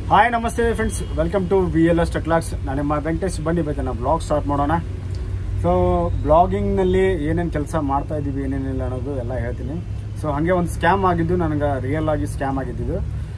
hi ನಮಸ್ತೆ friends welcome to V L S ಟೆಕ್ಲಾಕ್ಸ್ ನಾನು ನಿಮ್ಮ ವೆಂಕಟೇಶ್ ಬನ್ನಿ ಬೇಕಾ ನಾವು ಬ್ಲಾಗ್ ಸ್ಟಾರ್ಟ್ ಮಾಡೋಣ ಸೊ ಬ್ಲಾಗಿಂಗ್ನಲ್ಲಿ ಏನೇನು ಕೆಲಸ ಮಾಡ್ತಾ ಇದ್ದೀವಿ ಏನೇನಿಲ್ಲ ಅನ್ನೋದು ಎಲ್ಲ ಹೇಳ್ತೀನಿ ಸೊ ಹಾಗೆ ಒಂದು ಸ್ಕ್ಯಾಮ್ ಆಗಿದ್ದು ನನಗೆ ರಿಯಲ್ ಆಗಿ ಸ್ಕ್ಯಾಮ್ ಆಗಿದ್ದು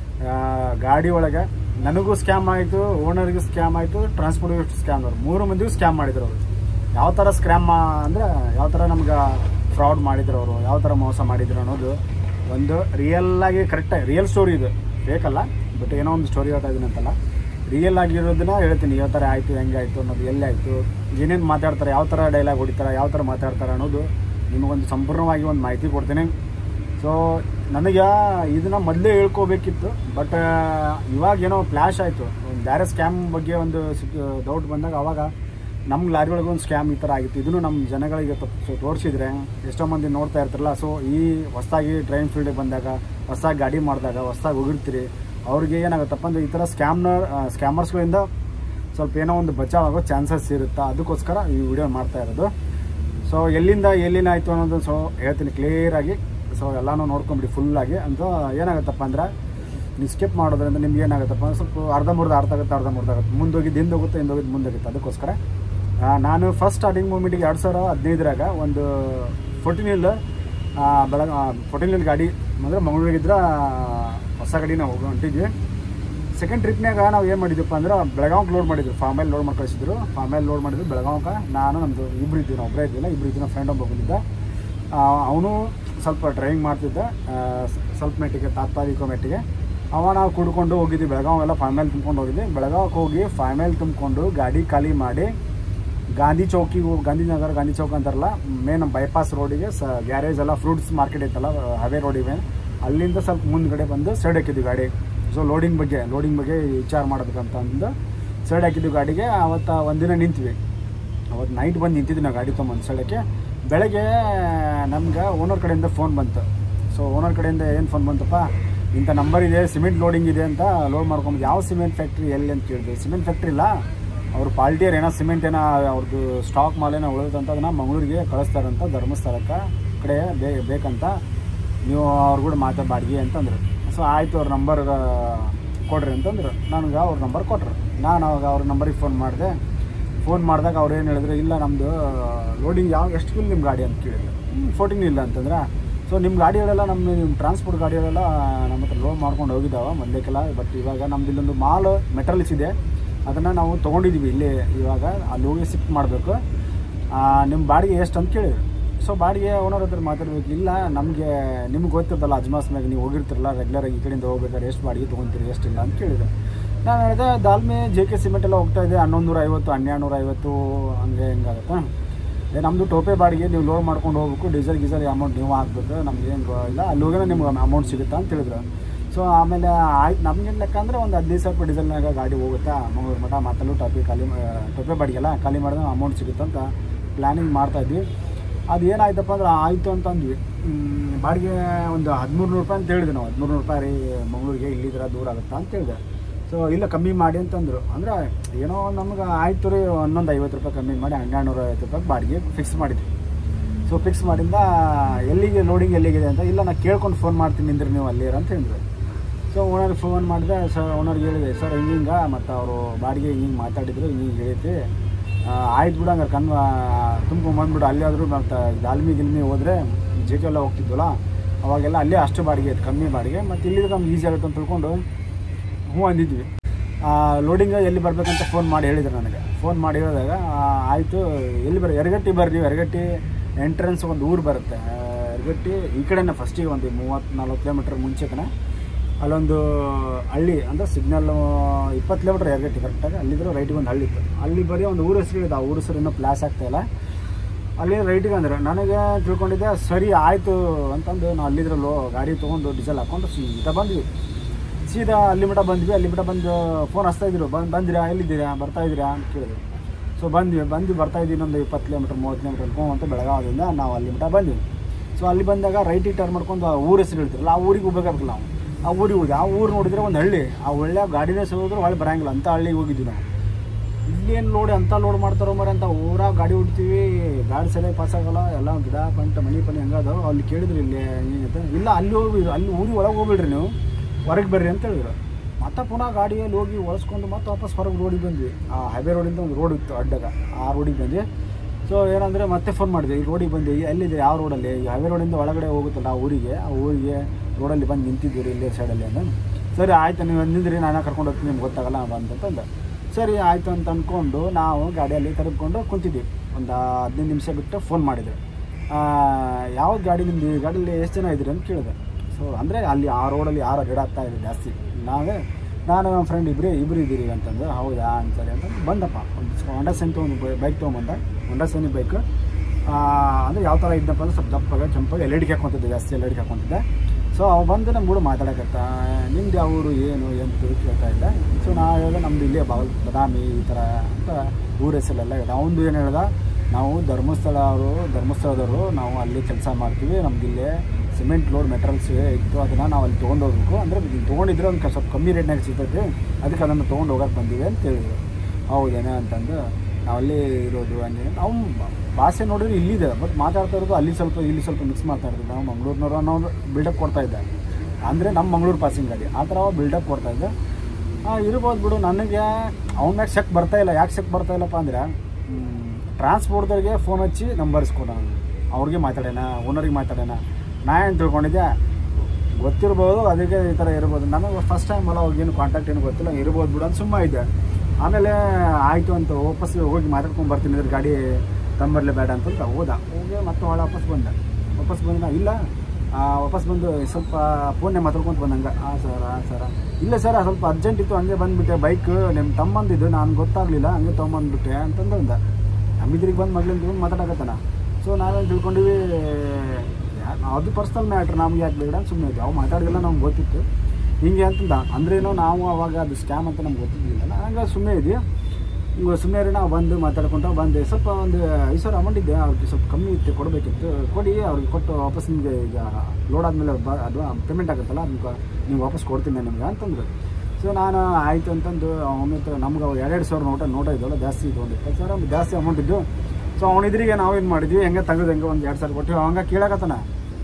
ಗಾಡಿ ಒಳಗೆ ನನಗೂ ಸ್ಕ್ಯಾಮ್ ಆಯಿತು ಓನರ್ಗೂ ಸ್ಕ್ಯಾಮ್ ಆಯಿತು ಟ್ರಾನ್ಸ್ಪೋರ್ಟ್ಗೂ ಸ್ಕ್ಯಾಮ್ ಅವರು ಮೂರು ಮಂದಿಗೂ ಸ್ಕ್ಯಾಮ್ ಮಾಡಿದ್ರು ಅವರು ಯಾವ ಥರ ಸ್ಕ್ಯಾಮ್ ಅಂದರೆ ಯಾವ ಥರ ನಮ್ಗೆ ಫ್ರಾಡ್ ಮಾಡಿದ್ರು ಅವರು ಯಾವ ಥರ ಮೋಸ ಮಾಡಿದ್ರು ಅನ್ನೋದು ಒಂದು ರಿಯಲ್ ಆಗಿ ಕರೆಕ್ಟಾಗಿ ರಿಯಲ್ ಸ್ಟೋರಿ ಇದು ಬೇಕಲ್ಲ ಬಟ್ ಏನೋ ಒಂದು ಸ್ಟೋರಿ ಹೇಳ್ತಾ ಇದ್ದೀನಿ ಅಂತಲ್ಲ ರಿಯಲ್ ಆಗಿರೋದನ್ನ ಹೇಳ್ತೀನಿ ಯಾವ ಥರ ಆಯಿತು ಹೆಂಗೆ ಆಯಿತು ಅನ್ನೋದು ಎಲ್ಲಿ ಆಯಿತು ಏನೇನು ಮಾತಾಡ್ತಾರೆ ಯಾವ ಥರ ಡೈಲಾಗ್ ಹೊಡಿತಾರೆ ಯಾವ ಥರ ಮಾತಾಡ್ತಾರೆ ಅನ್ನೋದು ನಿಮಗೊಂದು ಸಂಪೂರ್ಣವಾಗಿ ಒಂದು ಮಾಹಿತಿ ಕೊಡ್ತೀನಿ ಸೊ ನನಗೆ ಇದನ್ನ ಮೊದಲೇ ಹೇಳ್ಕೋಬೇಕಿತ್ತು ಬಟ್ ಇವಾಗ ಏನೋ ಫ್ಲ್ಯಾಶ್ ಆಯಿತು ಒಂದು ಬೇರೆ ಸ್ಕ್ಯಾಮ್ ಬಗ್ಗೆ ಒಂದು ಡೌಟ್ ಬಂದಾಗ ಅವಾಗ ನಮ್ಮ ಲಾರಿ ಒಳಗೆ ಒಂದು ಸ್ಕ್ಯಾಮ್ ಈ ಥರ ಆಗಿತ್ತು ಇದನ್ನು ನಮ್ಮ ಜನಗಳಿಗೆ ತಪ್ಪು ತೋರಿಸಿದ್ರೆ ಎಷ್ಟೋ ಮಂದಿ ನೋಡ್ತಾ ಇರ್ತಾರಲ್ಲ ಸೊ ಈ ಹೊಸದಾಗಿ ಟ್ರೈನ್ ಫೀಲ್ಡಿಗೆ ಬಂದಾಗ ಹೊಸದಾಗಿ ಗಾಡಿ ಮಾಡಿದಾಗ ಹೊಸದಾಗಿ ಹೋಗಿರ್ತೀರಿ ಅವ್ರಿಗೆ ಏನಾಗುತ್ತಪ್ಪ ಅಂದರೆ ಈ ಥರ ಸ್ಕ್ಯಾಮ್ನರ್ ಸ್ಕ್ಯಾಮರ್ಸ್ಗಳಿಂದ ಸ್ವಲ್ಪ ಏನೋ ಒಂದು ಬಚಾವ್ ಆಗೋ ಚಾನ್ಸಸ್ ಇರುತ್ತಾ ಅದಕ್ಕೋಸ್ಕರ ಈ ವಿಡಿಯೋ ಮಾಡ್ತಾ ಇರೋದು ಸೊ ಎಲ್ಲಿಂದ ಎಲ್ಲಿನ ಆಯಿತು ಅನ್ನೋದು ಸೊ ಹೇಳ್ತೀನಿ ಕ್ಲಿಯರಾಗಿ ಸೊ ಎಲ್ಲನೂ ನೋಡ್ಕೊಂಬಿಡಿ ಫುಲ್ಲಾಗಿ ಅಂತ ಏನಾಗುತ್ತಪ್ಪ ಅಂದ್ರೆ ನೀವು ಸ್ಕಿಪ್ ಮಾಡೋದ್ರಿಂದ ನಿಮ್ಗೆ ಏನಾಗುತ್ತಪ್ಪ ಅಂದ್ರೆ ಸ್ವಲ್ಪ ಅರ್ಧಂಬರ್ಧ ಅರ್ಧ ಆಗುತ್ತೆ ಅರ್ಧಂಬರ್ಧ ಆಗುತ್ತೆ ಮುಂದೋಗಿದ್ದು ಹಿಂದೆ ಹೋಗುತ್ತೆ ಹಿಂದೆ ಹೋಗಿದ್ದು ಮುಂದೆ ಹೋಗುತ್ತೆ ಅದಕ್ಕೋಸ್ಕರ ಆ, ನಾನು ಫಸ್ಟ್ ಸ್ಟಾರ್ಟಿಂಗ್ ಮೂಮೆಂಟಿಗೆ ಎರಡು ಸಾವಿರ ಹದಿನೈದರಾಗ ಒಂದು ಫೋರ್ಟಿನ್ ಹಿಲ್ ಬೆಳಗ ಫೋರ್ಟಿನ್ ಹಿಲ್ ಗಾಡಿ ಅಂದರೆ ಮಂಗಳೂರಿಗಿದ್ರೆ ಹೊಸ ಗಾಡಿ ನಾವು ಹೋಗಿ ಹೊಂಟಿದ್ವಿ ಸೆಕೆಂಡ್ ಟ್ರಿಪ್ನಾಗ ನಾವು ಏನು ಮಾಡಿದ್ವಪ್ಪ ಅಂದ್ರೆ ಬೆಳಗಾವ್ಗೆ ಲೋಡ್ ಮಾಡಿದ್ವಿ ಫಾರ್ಮೇಲ್ ಲೋಡ್ ಮಾಡಿ ಕಳಿಸಿದ್ರು ಫಾರ್ಮೇಲ್ ಲೋಡ್ ಮಾಡಿದ್ವಿ ಬೆಳಗಾವ್ಗೆ ನಾನು ನಮ್ಮದು ಇಬ್ಬರು ಇದ್ವಿ ನಾವು ಒಬ್ಬರೇ ಇದ್ವಿಲ್ಲ ಇಬ್ಬರು ಇದ್ವಿ ಫ್ರೆಂಡ್ ಒಬ್ಬ ಬಂದಿದ್ದ ಅವನು ಸ್ವಲ್ಪ ಡ್ರೈವಿಂಗ್ ಮಾಡ್ತಿದ್ದ ಆ, ಸ- ಸ್ವಲ್ಪ ಮೆಟ್ಟಿಗೆ ತಾತ್ಕಾಲಿಕ ಮೆಟ್ಟಿಗೆ ಅವ ನಾವು ಕುಡ್ಕೊಂಡು ಹೋಗಿದ್ವಿ ಬೆಳಗಾವ್ ಎಲ್ಲ ಫಾರ್ಮೇಲ್ ತುಂಬ್ಕೊಂಡು ಹೋಗಿದ್ವಿ ಬೆಳಗಾವ್ಗೆ ಹೋಗಿ ಫಾರ್ಮೇಲ್ ತುಂಬಿಕೊಂಡು ಗಾಡಿ ಖಾಲಿ ಮಾಡಿ ಗಾಂಧಿ ಚೌಕಿಗೆ ಹೋಗಿ ಗಾಂಧಿನಗರ ಗಾಂಧಿ ಚೌಕ್ ಅಂತಾರಲ್ಲ ಮೇನ್ ಬೈಪಾಸ್ ರೋಡಿಗೆ ಸ ಗ್ಯಾರೇಜ್ ಎಲ್ಲ ಫ್ರೂಟ್ಸ್ ಮಾರ್ಕೆಟ್ ಐತಲ್ಲ ಹವೇ ರೋಡಿಗೆ ಅಲ್ಲಿಂದ ಸ್ವಲ್ಪ ಮುಂದ್ಗಡೆ ಬಂದು ಸೈಡ್ ಹಾಕಿದ್ವಿ ಗಾಡಿ ಸೊ ಲೋಡಿಂಗ್ ಬಗ್ಗೆ ಲೋಡಿಂಗ್ ಬಗ್ಗೆ ವಿಚಾರ ಮಾಡೋದಕ್ಕಂತ ಅಂದು ಸೈಡ್ ಹಾಕಿದ್ವಿ ಗಾಡಿಗೆ ಅವತ್ತು ಒಂದಿನ ನಿಂತ್ವಿ ಅವತ್ತು ನೈಟ್ ಬಂದು ನಿಂತಿದ್ವಿ ನಾವು ಗಾಡಿ ತೊಗೊಂಬಂದು ಸೈಡಕ್ಕೆ ಬೆಳಗ್ಗೆ ನಮ್ಗೆ ಓನರ್ ಕಡೆಯಿಂದ ಫೋನ್ ಬಂತು ಸೊ ಓನರ್ ಕಡೆಯಿಂದ ಏನು ಫೋನ್ ಬಂತಪ್ಪ ಇಂಥ ನಂಬರ್ ಇದೆ ಸಿಮೆಂಟ್ ಲೋಡಿಂಗ್ ಇದೆ ಅಂತ ಲೋಡ್ ಮಾಡ್ಕೊಂಡು ಯಾವ ಸಿಮೆಂಟ್ ಫ್ಯಾಕ್ಟ್ರಿ ಎಲ್ಲಿ ಅಂತ ಕೇಳಿದೆ ಸಿಮೆಂಟ್ ಫ್ಯಾಕ್ಟ್ರಿ ಇಲ್ಲ ಅವ್ರು ಪಾಲ್ಟಿಯರ್ ಏನೋ ಸಿಮೆಂಟ್ ಏನೋ ಅವ್ರದ್ದು ಸ್ಟಾಕ್ ಮಾಲೇನೋ ಉಳಿದಂತ ಅದನ್ನ ಮಂಗಳೂರಿಗೆ ಕಳಿಸ್ತಾರಂತ ಧರ್ಮಸ್ಥಳಕ್ಕೆ ಕಡೆ ಬೇ ಬೇಕಂತ ನೀವು ಅವ್ರ ಕೂಡ ಮಾತಾ ಬಾಡಿಗೆ ಅಂತಂದ್ರು ಸೊ ಆಯಿತು ಅವ್ರ ನಂಬರ್ ಕೊಡ್ರಿ ಅಂತಂದ್ರು ನನಗೆ ಅವ್ರ ನಂಬರ್ ಕೊಟ್ರು ನಾನು ಅವಾಗ ಅವ್ರ ನಂಬರಿಗೆ ಫೋನ್ ಮಾಡಿದೆ ಫೋನ್ ಮಾಡಿದಾಗ ಅವ್ರು ಏನು ಹೇಳಿದ್ರು ಇಲ್ಲ ನಮ್ಮದು ಲೋಡಿಂಗ್ ಯಾವ ಎಷ್ಟು ಕಿಲ್ ನಿಮ್ಮ ಗಾಡಿ ಅಂತ ಕೇಳಿದ್ರು ಫೋರ್ಟೀನ್ ಇಲ್ಲ ಅಂತಂದ್ರೆ ಸೊ ನಿಮ್ಮ ಗಾಡಿಗಳೆಲ್ಲ ನಮ್ಮ ನಿಮ್ಮ ಟ್ರಾನ್ಸ್ಪೋರ್ಟ್ ಗಾಡಿಗಳೆಲ್ಲ ನಮ್ಮ ಹತ್ರ ಲೋಡ್ ಮಾಡ್ಕೊಂಡು ಹೋಗಿದ್ದಾವೆ ಮೊದಲೇಕೆಲ್ಲ ಬಟ್ ಇವಾಗ ನಮ್ದು ಇಲ್ಲೊಂದು ಮಾಲ್ ಮೆಟಲ್ಸ್ ಇದೆ ಅದನ್ನು ನಾವು ತೊಗೊಂಡಿದ್ದೀವಿ ಇಲ್ಲಿ ಇವಾಗ ಅಲ್ಲಿ ಹೋಗಿ ಶಿಫ್ಟ್ ಮಾಡಬೇಕು ನಿಮ್ಮ ಬಾಡಿಗೆ ಎಷ್ಟು ಅಂತ ಕೇಳಿದ್ರು ಸೊ ಬಾಡಿಗೆ ಓನರ್ ಹತ್ರ ಮಾತಾಡ್ಬೇಕು ಇಲ್ಲ ನಮಗೆ ನಿಮ್ಗೆ ಗೊತ್ತಿರ್ತಲ್ಲ ಅಜ್ಮಾಸ್ ಮ್ಯಾಗ ನೀವು ಹೋಗಿರ್ತಿರಲ್ಲ ರೆಗ್ಯುಲರಾಗಿ ಈ ಕಡೆಯಿಂದ ಹೋಗ್ಬೇಕಾದ್ರೆ ಎಷ್ಟು ಬಾಡಿಗೆ ತೊಗೊತೀರಿ ಎಷ್ಟಿಲ್ಲ ಅಂತ ಕೇಳಿದೆ ನಾನು ಹೇಳಿದೆ ದಾಲ್ಮೆ ಜೆ ಕೆ ಸಿಮೆಂಟ್ ಎಲ್ಲ ಹೋಗ್ತಾ ಇದೆ ಹನ್ನೊಂದು ನೂರ ಐವತ್ತು ಹನ್ನೆರಡು ನೂರ ಐವತ್ತು ಹಂಗೆ ಹಿಂಗಾಗುತ್ತೆ ಏ ನಮ್ಮದು ಟೋಪೆ ಬಾಡಿಗೆ ನೀವು ಲೋಡ್ ಮಾಡ್ಕೊಂಡು ಹೋಗ್ಬೇಕು ಡೀಸೆಲ್ ಗೀಸಲ್ ಅಮೌಂಟ್ ನೀವು ಹಾಕ್ಬೇಕು ನಮ್ಗೆ ಏನು ಇಲ್ಲ ಅಲ್ಲಿ ಹೋಗೋಣ ನಿಮ್ಗೆ ಅಮೌಂಟ್ ಸಿಗುತ್ತಾ ಅಂತ ಹೇಳಿದ್ರು ಸೊ ಆಮೇಲೆ ಆಯ್ತು ನಮ್ಗೇನು ಲೆಕ್ಕ ಅಂದರೆ ಒಂದು ಹದಿನೈದು ಸಾವಿರ ರೂಪಾಯಿ ಡೀಸೆಲ್ನಾಗ ಗಾಡಿ ಹೋಗುತ್ತಾ ಮಂಗಳೂರು ಮಠ ಮಾತಲ್ಲೂ ಟೋಪಿ ಖಾಲಿ ಮಾ- ಟೋಪೆ ಬಾಡಿಗೆಲ್ಲ ಖಾಲಿ ಮಾಡಿದ್ರೆ ಅಮೌಂಟ್ ಸಿಗುತ್ತೆ ಅಂತ ಪ್ಲ್ಯಾನಿಂಗ್ ಮಾಡ್ತಾಯಿದ್ವಿ ಅದು ಏನಾಯ್ತಪ್ಪ ಅಂದ್ರೆ ಆಯಿತು ಅಂತ ಅಂದ್ವಿ ಹ್ಮ್, ಬಾಡಿಗೆ ಒಂದು ಹದಿಮೂರು ನೂರು ರೂಪಾಯಿ ಅಂತ ಹೇಳಿದ್ವಿ ನಾವು ಹದಿಮೂರು ನೂರು ರೂಪಾಯಿ ರೀ ಮಂಗಳೂರಿಗೆ ಇಲ್ಲಿದ್ರೆ ದೂರ ಆಗುತ್ತಾ ಅಂತ ಹೇಳಿದೆ ಸೊ ಇಲ್ಲ ಕಮ್ಮಿ ಮಾಡಿ ಅಂತಂದರು ಅಂದರೆ ಏನೋ ನಮ್ಗೆ ಆಯ್ತು ರೀ ಹನ್ನೊಂದು ಐವತ್ತು ರೂಪಾಯಿ ಕಮ್ಮಿ ಮಾಡಿ ಹನ್ನೆರಡು ನೂರ ಐವತ್ತು ರೂಪಾಯಿ ಬಾಡಿಗೆ ಫಿಕ್ಸ್ ಮಾಡಿದ್ವಿ ಸೊ ಫಿಕ್ಸ್ ಮಾಡಿಂದ ಎಲ್ಲಿಗೆ ಲೋಡಿಂಗ್ ಎಲ್ಲಿಗಿದೆ ಅಂತ ಇಲ್ಲ ನಾನು ಕೇಳ್ಕೊಂಡು ಫೋನ್ ಮಾಡ್ತೀನಿ ನಿಂದ್ರಿ ನೀವು ಅಲ್ಲಿ ಅಂತ ಹೇಳಿದ್ರು ಸೊ ಓನರ್ ಫೋನ್ ಮಾಡಿದೆ ಸರ್ ಓನರ್ಗೆ ಹೇಳಿದೆ ಸರ್ ಹಿಂಗಿಂಗ ಮತ್ತು ಅವರು ಬಾಡಿಗೆ ಹಿಂಗೆ ಮಾತಾಡಿದ್ರು ಹಿಂಗೆ ಹೇಳೈತಿ ಆಯ್ತು ಬಿಡು ಹಂಗಾರೆ ಕನ್ ತುಂಬ್ಕೊಂಬಂದ್ಬಿಡು ಅಲ್ಲಿ ಆದರೂ ಮತ್ತು ದಾಲ್ಮಿ ಗಿಲ್ಮಿ ಹೋದರೆ ಜೆ ಕೆ ಎಲ್ಲ ಹೋಗ್ತಿದ್ವಲ್ಲ ಅವಾಗೆಲ್ಲ ಅಲ್ಲೇ ಅಷ್ಟು ಬಾಡಿಗೆ ಇತ್ತು ಕಮ್ಮಿ ಬಾಡಿಗೆ ಮತ್ತು ಇಲ್ಲಿದ್ರೆ ನಮ್ಗೆ ಈಸಿ ಆಗುತ್ತೆ ಅಂತ ತಿಳ್ಕೊಂಡು ಹ್ಞೂ ಅಂದಿದ್ವಿ ಲೋಡಿಂಗ್ ಎಲ್ಲಿ ಬರ್ಬೇಕಂತ ಫೋನ್ ಮಾಡಿ ಹೇಳಿದ್ರು ನನಗೆ ಫೋನ್ ಮಾಡಿ ಹೇಳಿದಾಗ ಆಯಿತು ಎಲ್ಲಿ ಬರ ಎರಗಟ್ಟಿ ಬರ್ರಿ ನೀವು ಎರಗಟ್ಟಿ ಎಂಟ್ರೆನ್ಸ್ ಒಂದು ಊರು ಬರುತ್ತೆ ಆ, ಎರಗಟ್ಟಿ ಈ ಕಡೆನೇ ಫಸ್ಟಿಗೆ ಒಂದು ಮೂವತ್ತು ನಲ್ವತ್ತು ಕಿಲೋಮೀಟ್ರ್ ಮುಂಚೆಕನೆ ಅಲ್ಲೊಂದು ಹಳ್ಳಿ ಅಂದರೆ ಸಿಗ್ನಲ್ ಇಪ್ಪತ್ತು ಕಿಲೋಮೀಟ್ರ್ ಎರಗಟ್ಟಿ ಕರೆಕ್ಟಾಗಿ ಅಲ್ಲಿದ್ರೆ ರೈಟಿಗೆ ಒಂದು ಹಳ್ಳಿ ಇತ್ತು ಅಲ್ಲಿ ಬರೀ ಒಂದು ಊರ ಹೆಸರು ಇದೆ ಆ ಊರ ಹೆಸರು ಇನ್ನೂ ಪ್ಲಾಸ್ ಆಗ್ತಾಯಿಲ್ಲ ಅಲ್ಲಿ ರೈಟಿಗೆ ಅಂದ್ರೆ ನನಗೆ ತಿಳ್ಕೊಂಡಿದ್ದೆ ಸರಿ ಆಯಿತು ಅಂತಂದು ನಾವು ಅಲ್ಲಿದ್ರೆ ಲೋ ಗಾಡಿ ತೊಗೊಂಡು ಡೀಸೆಲ್ ಹಾಕ್ಕೊಂಡು ಸೀದಾ ಬಂದ್ವಿ ಸೀದಾ ಅಲ್ಲಿ ಮಟ ಬಂದ್ವಿ ಅಲ್ಲಿ ಮಟ ಬಂದು ಫೋನ್ ಹಚ್ತಾ ಇದ್ರು ಬಂದು ಬಂದಿರಾ ಎಲ್ಲಿದ್ದೀರಾ ಬರ್ತಾ ಇದ್ದೀರಾ ಅಂತ ಕೇಳಿದ್ರು ಸೊ ಬಂದ್ವಿ ಬಂದು ಬರ್ತಾ ಇದ್ದೀವಿ ಇನ್ನೊಂದು ಇಪ್ಪತ್ತು ಕಿಲೋಮೀಟ್ರ್ ಮೂವತ್ತು ಕಿಲೋಮೀಟ್ರ್ ಅನ್ಕೊಂತ ಬೆಳಗಾವಿಯಿಂದ ನಾವು ಅಲ್ಲಿ ಮಟ ಬಂದ್ವಿ ಸೊ ಅಲ್ಲಿ ಬಂದಾಗ ರೈಟಿಗೆ ಟರ್ನ್ ಮಾಡ್ಕೊಂಡು ಆ ಊರ ಹೆಸರು ಹೇಳ್ತಿರಲ್ಲ ಆ ಊರಿಗೆ ಹೋಗ್ಬೇಕಾಗ್ತಲ್ಲ ನಾವು ಆ ಊರಿಗೆ ಹೋಗಿ ಆ ಊರು ನೋಡಿದ್ರೆ ಒಂದು ಹಳ್ಳಿ ಆ ಒಳ್ಳೆ ಗಾಡಿನೇ ಹೋದ್ರೆ ಹೊಳೆ ಬರಂಗಿಲ್ಲ ಅಂತ ಹಳ್ಳಿಗೆ ಹೋಗಿದ್ವಿ ನಾವು ಇಲ್ಲೇನು ಲೋಡ್ ಅಂತ ಲೋಡ್ ಮಾಡ್ತಾರೋ ಮರ ಅಂತ ಊರಾಗ ಗಾಡಿ ಹೊಡ್ತೀವಿ ಗಾಡಿ ಸರಿಯಾಗಿ ಪಾಸ್ ಆಗಲ್ಲ ಎಲ್ಲ ಗಿಡ ಪಂಟ ಮನಿ ಪನಿ ಹಂಗದಾವ ಅಲ್ಲಿ ಕೇಳಿದ್ರು ಇಲ್ಲಿ ಹಿಂಗಂತ ಇಲ್ಲ ಅಲ್ಲಿ ಹೋಗಿ ಅಲ್ಲಿ ಊರಿಗೆ ಒಳಗೆ ಹೋಗ್ಬಿಡ್ರಿ ನೀವು ಹೊರಗೆ ಬರ್ರಿ ಅಂತ ಹೇಳಿದ್ರು ಮತ್ತೆ ಪುನಃ ಗಾಡಿಯಲ್ಲಿ ಹೋಗಿ ಒಳಸ್ಕೊಂಡು ಮತ್ತೆ ವಾಪಸ್ ಹೊರಗೆ ರೋಡಿಗೆ ಬಂದ್ವಿ ಆ ಹೈವೇ ರೋಡಿಂದ ಒಂದು ರೋಡ್ ಇತ್ತು ಅಡ್ಡಗ ಆ ರೋಡಿಗೆ ಬಂದ್ವಿ ಸೊ ಏನಂದರೆ ಮತ್ತೆ ಫೋನ್ ಮಾಡಿದೆ ಈ ರೋಡಿಗೆ ಬಂದು ಎಲ್ಲಿದೆ ಯಾವ ರೋಡಲ್ಲಿ ಈ ಹೈವೇ ರೋಡಿಂದ ಒಳಗಡೆ ಹೋಗುತ್ತಲ್ಲ ಆ ಊರಿಗೆ ಆ ಊರಿಗೆ ರೋಡಲ್ಲಿ ಬಂದು ನಿಂತಿದ್ದೀರಿ ಇಲ್ಲೇ ಸೈಡಲ್ಲಿ ಅಂದ ಸರಿ ಆಯ್ತು ನೀವು ನಿಂದ್ರಿ ನಾನು ಕರ್ಕೊಂಡು ಹೋಗ್ತೀನಿ ನಿಮ್ಗೆ ಗೊತ್ತಾಗಲ್ಲ ಬಂತಂತಂದ ಸರಿ ಆಯಿತು ಅಂತ ಅಂದ್ಕೊಂಡು ನಾವು ಗಾಡಿಯಲ್ಲಿ ಕರೆದುಕೊಂಡು ಕುಂತಿದ್ವಿ ಒಂದು ಹದಿನೈದು ನಿಮಿಷ ಬಿಟ್ಟು ಫೋನ್ ಮಾಡಿದ್ರು ಯಾವ ಗಾಡಿ ನಿಮ್ಮದು ಈ ಗಾಡಿಯಲ್ಲಿ ಎಷ್ಟು ಜನ ಇದ್ದೀರಿ ಅಂತ ಕೇಳಿದೆ ಸೊ ಅಂದರೆ ಅಲ್ಲಿ ಆ ರೋಡಲ್ಲಿ ಯಾರು ಅಡ್ಡಾಡ್ತಾ ಇದೆ ಜಾಸ್ತಿ ನಾವೇ ನಾನು ನಮ್ಮ ಫ್ರೆಂಡ್ ಇಬ್ಬರೇ ಇಬ್ಬರು ಇದ್ದೀರಿ ಅಂತಂದು ಹೌದಾ ಸರಿ ಅಂತ ಬಂದಪ್ಪ ಒಂದು ಹೊಂಡಾ ಸೆಂಟ್ ಒಂದು ಬೈಕ್ ತೊಗೊಂಬಂದ ಹೊಂಡಾ ಸೆನಿ ಬೈಕ್ ಅಂದರೆ ಯಾವ ಥರ ಇದ್ದಪ್ಪ ಅಂದ್ರೆ ಸ್ವಲ್ಪ ದಪ್ಪಗೆ ಕೆಂಪಾಗಿ ಎಲ್ ಇಡಿಗೆ ಹಾಕ್ಕೊಂತಿದ್ದೆ ಜಾಸ್ತಿ ಎಲ್ ಇಡಿಗೆ ಹಾಕ್ಕೊಂತಿದ್ದೆ ಸೊ ಅವ ಬಂದು ನಮ್ಮ ಕೂಡ ಮಾತಾಡಕತ್ತ ನಿಮ್ದು ಯಾವ ಊರು ಏನು ಎಂತ ಕೇಳ್ತಾ ಇದ್ದ ಸೊ ನಾವು ಹೇಳಿದೆ ನಮ್ದು ಇಲ್ಲೇ ಬಾಗಲ್ ಬದಾಮಿ ಈ ಥರ ಅಂತ ಊರ ಹೆಸರೆಲ್ಲ ಇದೆ ಅವನು ಏನು ಹೇಳ್ದ ನಾವು ಧರ್ಮಸ್ಥಳ ಅವರು ಧರ್ಮಸ್ಥಳದವರು ನಾವು ಅಲ್ಲಿ ಕೆಲಸ ಮಾಡ್ತೀವಿ ನಮ್ದು ಇಲ್ಲೇ ಸಿಮೆಂಟ್ ಲೋಡ್ ಮೆಟೀರಿಯಲ್ಸ್ ಇತ್ತು ಅದನ್ನು ನಾವು ಅಲ್ಲಿ ತೊಗೊಂಡು ಹೋಗ್ಬೇಕು ಅಂದರೆ ಇಲ್ಲಿ ತೊಗೊಂಡಿದ್ರೆ ಒಂದು ಸ್ವಲ್ಪ ಕಮ್ಮಿ ರೇಟ್ನಾಗ ಸಿಗ್ತೈತೆ ಅದಕ್ಕೆ ಅದನ್ನು ತೊಗೊಂಡು ಹೋಗಕ್ಕೆ ಬಂದೀವಿ ಅಂತ ಹೇಳಿದ್ರು ಹೌದೇನೋ ಅಂತಂದು ನಾವು ಅಲ್ಲಿ ಇರೋದು ಹಂಗೆ ನಾವು ಭಾಷೆ ನೋಡಿದ್ರೆ ಇಲ್ಲಿದೆ ಬಟ್ ಮಾತಾಡ್ತಾ ಇರೋದು ಅಲ್ಲಿ ಸ್ವಲ್ಪ ಇಲ್ಲಿ ಸ್ವಲ್ಪ ಮಿಕ್ಸ್ ಮಾತಾಡ್ತಿದ್ದೆ ನಾವು ಮಂಗಳೂರಿನವರು ಅನ್ನೋ ಬಿಲ್ಡಪ್ ಕೊಡ್ತಾ ಇದ್ದೆ ಅಂದರೆ ನಮ್ಮ ಮಂಗಳೂರು ಪಾಸಿಂಗ್ ಗಾಡಿ ಆ ಥರ ಬಿಲ್ಡಪ್ ಕೊಡ್ತಾ ಇದ್ದೆ ಆ, ಇರ್ಬೋದು ಬಿಡು ನನಗೆ ಅವ್ನ ಮ್ಯಾಗ ಶಕ್ ಬರ್ತಾ ಇಲ್ಲ ಯಾಕೆ ಶಕ್ ಬರ್ತಾ ಇಲ್ಲಪ್ಪ ಅಂದರೆ ಟ್ರಾನ್ಸ್ಪೋರ್ಟ್ದವ್ರಿಗೆ ಫೋನ್ ಹಚ್ಚಿ ನಂಬರ್ ಇಸ್ಕೊಡ ಅವ್ರಿಗೆ ಮಾತಾಡೋಣ ಓನರಿಗೆ ಮಾತಾಡೋಣ ನಾ ಏನು ತಿಳ್ಕೊಂಡಿದ್ದೆ ಗೊತ್ತಿರ್ಬೋದು ಅದಕ್ಕೆ ಈ ಥರ ಇರ್ಬೋದು ನನಗೆ ಫಸ್ಟ್ ಟೈಮ್ ಅಲ್ಲ ಅವ್ರಿಗೇನು ಕಾಂಟ್ಯಾಕ್ಟ್ ಏನು ಗೊತ್ತಿಲ್ಲ ಇರ್ಬೋದು ಬಿಡು ಅಂತ ಸುಮ್ಮ ಇದ್ದೆ ಆಮೇಲೆ ಆಯಿತು ಅಂತ ವಾಪಸ್ ಹೋಗಿ ಮಾತಾಡ್ಕೊಂಡು ಬರ್ತೀನಿ ಇದ್ರ ಗಾಡಿ ತಂಬರ್ಲೆ ಬೇಡ ಅಂತಂತ ಹೋದ ಹೋಗಿ ಮತ್ತೆ ಒಳ ವಾಪಸ್ ಬಂದೆ ವಾಪಸ್ ಬಂದ ಇಲ್ಲ ಆ, ವಾಪಸ್ ಬಂದು ಸ್ವಲ್ಪ ಫೋನ್ನೇ ಮಾತಾಡ್ಕೊಂತ ಬಂದಂಗೆ ಹಾಂ ಸರ್ ಹಾಂ ಸರ ಇಲ್ಲ ಸರ್ ಸ್ವಲ್ಪ ಅರ್ಜೆಂಟ್ ಇತ್ತು ಹಂಗೆ ಬಂದುಬಿಟ್ಟೆ ಬೈಕ್ ನಿಮ್ಮ ತಮ್ಮಂದಿದ್ದು ನಾನು ಗೊತ್ತಾಗಲಿಲ್ಲ ಹಂಗೆ ತೊಗೊಂಬಂದ್ಬಿಟ್ಟೆ ಅಂತಂದು ಅಂದ ನಮ್ಮಿದ್ರಿಗೆ ಬಂದು ಮಗ್ಲಿಂದ ಮಾತಾಡಕತ್ತಾನ ಸೊ ನಾವೇನು ತಿಳ್ಕೊಂಡಿವಿ ಯಾ- ಅದು ಪರ್ಸ್ನಲ್ ಮ್ಯಾಟ್ರ್ ನಮ್ಗೆ ಯಾಕೆ ಬೇಡ ಸುಮ್ಮನೆ ಇದ್ವಿ ಅವು ಮಾತಾಡಿದಿಲ್ಲ ನಮ್ಗೆ ಗೊತ್ತಿತ್ತು ಹಿಂಗೆ ಅಂತಂದ ಅಂದ್ರೇನೋ ನಾವು ಅವಾಗ ಅದು ಸ್ಕ್ಯಾಮ್ ಅಂತ ನಮ್ಗೆ ಗೊತ್ತಿದ್ದಿಲ್ಲ ಹಂಗೆ ಸುಮ್ಮನೆ ಇದ್ವಿ ಹಿಂಗೆ ಸುಮ್ಮನೆ ನಾವು ಬಂದು ಮಾತಾಡ್ಕೊಂಡು ಬಂದೆ ಸ್ವಲ್ಪ ಒಂದು ಐದು ಸಾವಿರ ಅಮೌಂಟ್ ಇದ್ದೆ ಅವ್ರಿಗೆ ಸ್ವಲ್ಪ ಕಮ್ಮಿ ಇತ್ತು ಕೊಡಬೇಕಿತ್ತು ಕೊಡಿ ಅವ್ರಿಗೆ ಕೊಟ್ಟು ವಾಪಸ್ ನಿಮಗೆ ಈಗ ಲೋಡ್ ಆದಮೇಲೆ ಬ ಅದು ಪೇಮೆಂಟ್ ಆಗುತ್ತಲ್ಲ ಅದಕ್ಕೆ ನೀವು ವಾಪಸ್ ಕೊಡ್ತೀನಿ ನಿಮ್ಗೆ ಅಂತಂದ್ರು ಸೊ ನಾನು ಆಯಿತು ಅಂತಂದು ಅವನ ಹತ್ರ ನಮ್ಗೆ ಅವಾಗ ಎರಡೆರಡು ಸಾವಿರ ನೋಟ ನೋಟ ಇದ್ದವಲ್ಲ ಜಾಸ್ತಿ ಇದ್ದು ಒಂದು ಇಪ್ಪತ್ತು ಸಾವಿರ ಜಾಸ್ತಿ ಅಮೌಂಟ್ ಇದ್ದು ಸೊ ಅವನಿದ್ರಿಗೆ ನಾವು ಏನು ಮಾಡಿದ್ವಿ ಹೆಂಗೆ ತೆಗೆದು ಹೆಂಗೆ ಒಂದು ಎರಡು ಸಾವಿರ ಕೊಟ್ಟಿವಿ ಅವಂಗೆ ಕೇಳಕತ್ತಾನ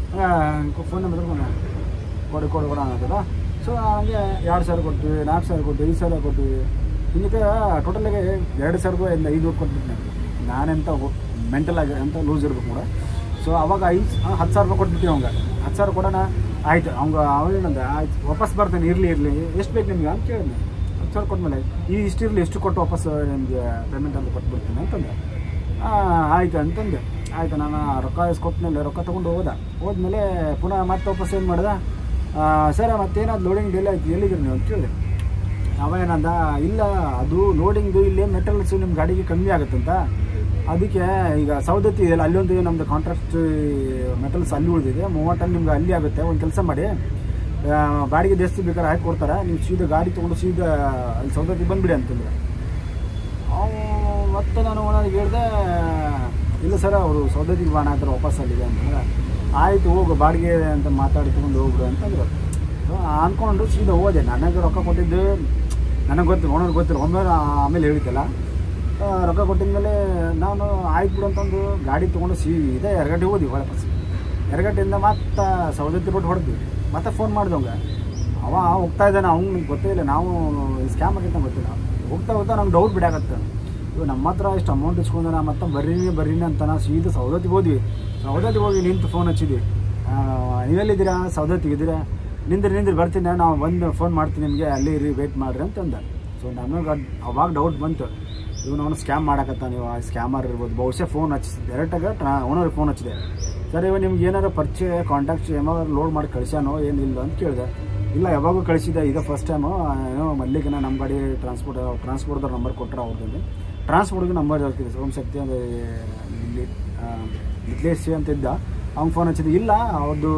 ಫೋನ್ ನಂಬರ್ ಕೊಡು ಕೊಡು ಕೊಡ ಅಂತದ ಸೊ ಹಂಗೆ ಎರಡು ಸಾವಿರ ಕೊಟ್ವಿ ನಾಲ್ಕು ಸಾವಿರ ಕೊಟ್ವಿ ಐದು ಸಾವಿರ ಕೊಟ್ವಿ ಹಿಂಗೆ ಟೋಟಲಾಗಿ ಎರಡು ಸಾವಿರ ರೂಪಾಯಿ ಇಂದ ಐದು ಕೊಟ್ಬಿಟ್ಟು ನಾನು ನಾನೆಂತ ಮೆಂಟಲ್ ಆಗಿ ಅಂತ ಲೂಸ್ ಇರ್ಬೇಕು ಕೂಡ ಸೊ ಅವಾಗ ಐದು ಹತ್ತು ಸಾವಿರ ರೂಪಾಯಿ ಕೊಟ್ಬಿಟ್ಟು ಅವಂಗೆ ಹತ್ತು ಸಾವಿರ ಕೊಡೋಣ ಆಯ್ತು ಅವಂಗ ಅವೇನಂದ ಆಯ್ತು ವಾಪಸ್ ಬರ್ತೇನೆ ಇರಲಿ ಇರಲಿ ಎಷ್ಟು ಬೇಕು ನಿಮ್ಗೆ ಅಂತ ಕೇಳಿದ್ನೆ ಹತ್ತು ಸಾವಿರ ಕೊಟ್ಮೇಲೆ ಈ ಇಷ್ಟಿರಲಿ ಎಷ್ಟು ಕೊಟ್ಟು ವಾಪಸ್ ನಿಮಗೆ ಪೇಮೆಂಟ್ ಅಂತ ಕೊಟ್ಬಿಡ್ತೀನಿ ಅಂತಂದೆ ಆ, ಆಯ್ತು ಅಂತಂದೆ ಆಯ್ತು ನಾನು ರೊಕ್ಕ ಕೊಟ್ಟಮೇಲೆ ರೊಕ್ಕ ತೊಗೊಂಡು ಹೋದ ಹೋದ್ಮೇಲೆ ಪುನಃ ಮತ್ತೆ ವಾಪಸ್ ಏನು ಮಾಡ್ದೆ ಆ, ಸರ್ ಮತ್ತೇನಾದ್ರು ಲೋಡಿಂಗ್ ಡಿಲೇ ಆಯ್ತು ಎಲ್ಲಿದ್ದೀರಿ ನೀವು ಅಂತ ಕೇಳಿದೆ ಅವ ಏನಂದ ಇಲ್ಲ ಅದು ಲೋಡಿಂಗು ಇಲ್ಲಿ ಮೆಟೀರಿಯಲ್ಸ್ ನಿಮ್ಮ ಗಾಡಿಗೆ ಕಮ್ಮಿ ಆಗುತ್ತಂತ ಅದಕ್ಕೆ ಈಗ ಸೌದತ್ತಿ ಇದೆಯಲ್ಲ ಅಲ್ಲೊಂದು ನಮ್ಮದು ಕಾಂಟ್ರಾಕ್ಟ್ ಮೆಟಲ್ಸ್ ಅಲ್ಲಿ ಉಳಿದಿದೆ ಮೂವತ್ತು ಟನ್ ನಿಮ್ಗೆ ಅಲ್ಲಿ ಆಗುತ್ತೆ ಒಂದು ಕೆಲಸ ಮಾಡಿ ಆ, ಬಾಡಿಗೆ ಜಾಸ್ತಿ ಬೇಕಾದ್ರೆ ಹಾಕಿ ಕೊಡ್ತಾರೆ ನೀವು ಸೀದಾ ಗಾಡಿ ತೊಗೊಂಡು ಸೀದಾ ಅಲ್ಲಿ ಸೌದತ್ತಿ ಬಂದುಬಿಡಿ ಅಂತಂದ್ರೆ ಅವನು ಮತ್ತೆ ನಾನು ಓನರ್ಗೆ ಹೇಳಿದೆ ಇಲ್ಲ ಸರ್ ಅವರು ಸೌದತ್ತಿಗೆ ಬಾಣ ಹಾಕ್ತಾರೆ ವಾಪಸ್ ಅಲ್ಲಿಗೆ ಅಂತಂದ್ರೆ ಆಯಿತು ಹೋಗು ಬಾಡಿಗೆ ಅಂತ ಮಾತಾಡಿ ತೊಗೊಂಡು ಹೋಗ್ಬಿಡು ಅಂತಂದ್ರು ಸೊ ಅಂದ್ಕೊಂಡು ಸೀದಾ ಹೋದೆ ನನಗೆ ರೊಕ್ಕ ಕೊಟ್ಟಿದ್ದು ನನಗೆ ಗೊತ್ತು ಓನರ್ ಗೊತ್ತಿಲ್ಲ ಒಮ್ಮೆ ಆಮೇಲೆ ಹೇಳಿದ್ದಲ್ಲ ಆ, ರೊಕ್ಕ ಕೊಟ್ಟಿದ್ಮೇಲೆ ನಾನು ಆಯ್ತು ಬಿಡು ಅಂತಂದು ಗಾಡಿ ತೊಗೊಂಡು ಸೀದಾ ಎರಗಟ್ಟೆ ಹೋದ್ವಿ ವಾಪಸ್ ಎರಗಟ್ಟೆಯಿಂದ ಮತ್ತೆ ಸೌದತ್ತಿ ರೋಡ್ ಹೊಡೆದ್ವಿ ಮತ್ತೆ ಫೋನ್ ಮಾಡಿದವಂಗ ಅವ ಹೋಗ್ತಾ ಇದ್ದಾನೆ ಅವ್ನಿಗೆ ಗೊತ್ತೇ ಇಲ್ಲ ನಾವು ಸ್ಕ್ಯಾಮ್ ಆಗೈತೆ ಗೊತ್ತಿಲ್ಲ ಹೋಗ್ತಾ ಹೋಗ್ತಾ ನಂಗೆ ಡೌಟ್ ಬಿಡಾಕತ್ತೆ ಇವ್ ನಮ್ಮ ಹತ್ರ ಇಷ್ಟು ಅಮೌಂಟ್ ಇಸ್ಕೊಂಡು ನಾ ಮತ್ತೆ ಬರ್ರೀನಿ ಬರ್ರೀನಿ ಅಂತ ನಾ ಸೀದಾ ಸೌದತ್ತಿಗೆ ಹೋದ್ವಿ ಸೌದತ್ತಿಗೆ ಹೋಗಿ ನಿಂತು ಫೋನ್ ಹಚ್ಚಿದ್ವಿ ಆ, ನೀವೆಲ್ಲಿದ್ದೀರಾ ಸೌದತ್ತಿಗೆ ಇದ್ದೀರಾ ನಿಂದ್ರಿ ನಿಂದ್ರಿ ಬರ್ತೀನಿ ನಾವು ಬಂದು ಫೋನ್ ಮಾಡ್ತೀನಿ ನಿಮಗೆ ಅಲ್ಲಿ ಇರಿ ವೇಟ್ ಮಾಡಿರಿ ಅಂತಂದ ಸೊ ನಮಗೆ ಅದು ಅವಾಗ ಡೌಟ್ ಬಂತು ಇವನು ಅವನು ಸ್ಕ್ಯಾಮ್ ಮಾಡಕತ್ತ ನೀವು ಸ್ಕ್ಯಾಮರ್ ಇರ್ಬೋದು ಬಹುಶಃ ಫೋನ್ ಹಚ್ಚಿ ಡೈರೆಕ್ಟಾಗಿ ಟ್ರಾ ಓನರ್ಗೆ ಫೋನ್ ಹಚ್ಚಿದೆ ಸರ್ ಇವ ನಿಮ್ಗೆ ಏನಾರು ಪರಿಚಯ ಕಾಂಟ್ಯಾಕ್ಟ್ಸ್ ಏನಾದ್ರು ಲೋಡ್ ಮಾಡಿ ಕಳಿಸ್ಯಾನೋ ಏನಿಲ್ಲ ಅಂತ ಕೇಳಿದೆ ಇಲ್ಲ ಯಾವಾಗೂ ಕಳಿಸಿದ್ದೆ ಈಗ ಫಸ್ಟ್ ಟೈಮು ಏನೋ ಮಲ್ಲಿಗಿನ ನಮ್ಮ ಗಾಡಿ ಟ್ರಾನ್ಸ್ಪೋರ್ಟ್ ಟ್ರಾನ್ಸ್ಪೋರ್ಟ್ದವ್ರ ನಂಬರ್ ಕೊಟ್ಟರೆ ಅವ್ರದ್ದು ಟ್ರಾನ್ಸ್ಪೋರ್ಟ್ಗೆ ನಂಬರ್ ಹೇಳ್ತಿದ್ದೆ ಸೋಮ್ ಶಕ್ತಿ ಅಂದರೆ ಇಲ್ಲಿ ಮಿತ್ಲೇಶ್ ಅಂತ ಇದ್ದ ಅವ್ನು ಫೋನ್ ಹಚ್ಚಿದ್ದೆ ಇಲ್ಲ ಅವ್ರದ್ದು